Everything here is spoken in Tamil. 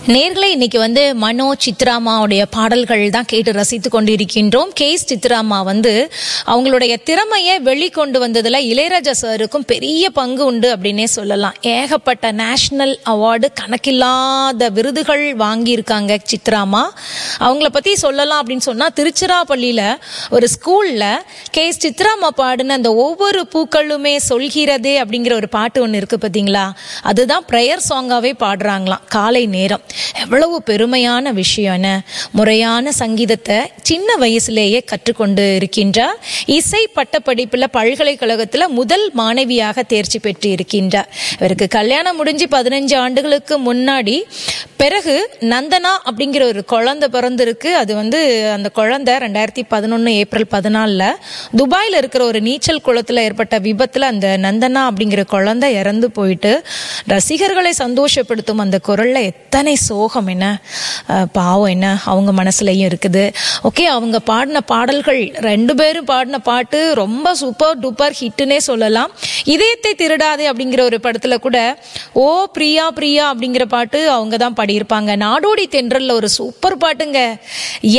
நேர்களை இன்னைக்கு வந்து மனோ சித்ராமாவுடைய பாடல்கள் தான் கேட்டு ரசித்து கொண்டிருக்கின்றோம் கேஸ் சித்ராமா வந்து அவங்களுடைய திறமையை வெளிக்கொண்டு வந்ததுல இளையராஜா சாருக்கும் பெரிய பங்கு உண்டு அப்படின்னே சொல்லலாம் ஏகப்பட்ட நேஷனல் அவார்டு கணக்கில்லாத விருதுகள் வாங்கியிருக்காங்க சித்ராமா அவங்கள பத்தி சொல்லலாம் அப்படின்னு சொன்னா திருச்சிராப்பள்ளியில ஒரு ஸ்கூல்ல கேஸ் சித்ராமா பாடின அந்த ஒவ்வொரு பூக்களுமே சொல்கிறதே அப்படிங்கிற ஒரு பாட்டு ஒன்று இருக்கு பார்த்தீங்களா அதுதான் ப்ரேயர் சாங்காவே பாடுறாங்களாம் காலை நேரம் எவ்வளவு பெருமையான விஷயம் என்ன முறையான சங்கீதத்தை சின்ன வயசுலேயே கற்றுக்கொண்டு இருக்கின்றார் இசை பட்டப்படிப்புல பல்கலைக்கழகத்துல முதல் மாணவியாக தேர்ச்சி பெற்று இருக்கின்றார் இவருக்கு கல்யாணம் முடிஞ்சு பதினஞ்சு ஆண்டுகளுக்கு முன்னாடி பிறகு நந்தனா அப்படிங்கிற ஒரு குழந்தை பிறந்திருக்கு அது வந்து அந்த குழந்தை ரெண்டாயிரத்தி பதினொன்று ஏப்ரல் பதினாலில் துபாயில் இருக்கிற ஒரு நீச்சல் குளத்தில் ஏற்பட்ட விபத்தில் அந்த நந்தனா அப்படிங்கிற குழந்தை இறந்து போயிட்டு ரசிகர்களை சந்தோஷப்படுத்தும் அந்த குரலில் எத்தனை சோகம் என்ன அஹ், பாவம் என்ன அவங்க மனசுலையும் இருக்குது ஓகே அவங்க பாடின பாடல்கள் ரெண்டு பேரும் பாடின பாட்டு ரொம்ப சூப்பர் டூப்பர் ஹிட்டுனே சொல்லலாம் இதயத்தை திருடாதே அப்படிங்கிற ஒரு படத்துல கூட ஓ பிரியா பிரியா அப்படிங்கிற பாட்டு அவங்க தான் பாடியிருப்பாங்க நாடோடி தென்றல்ல ஒரு சூப்பர் பாட்டுங்க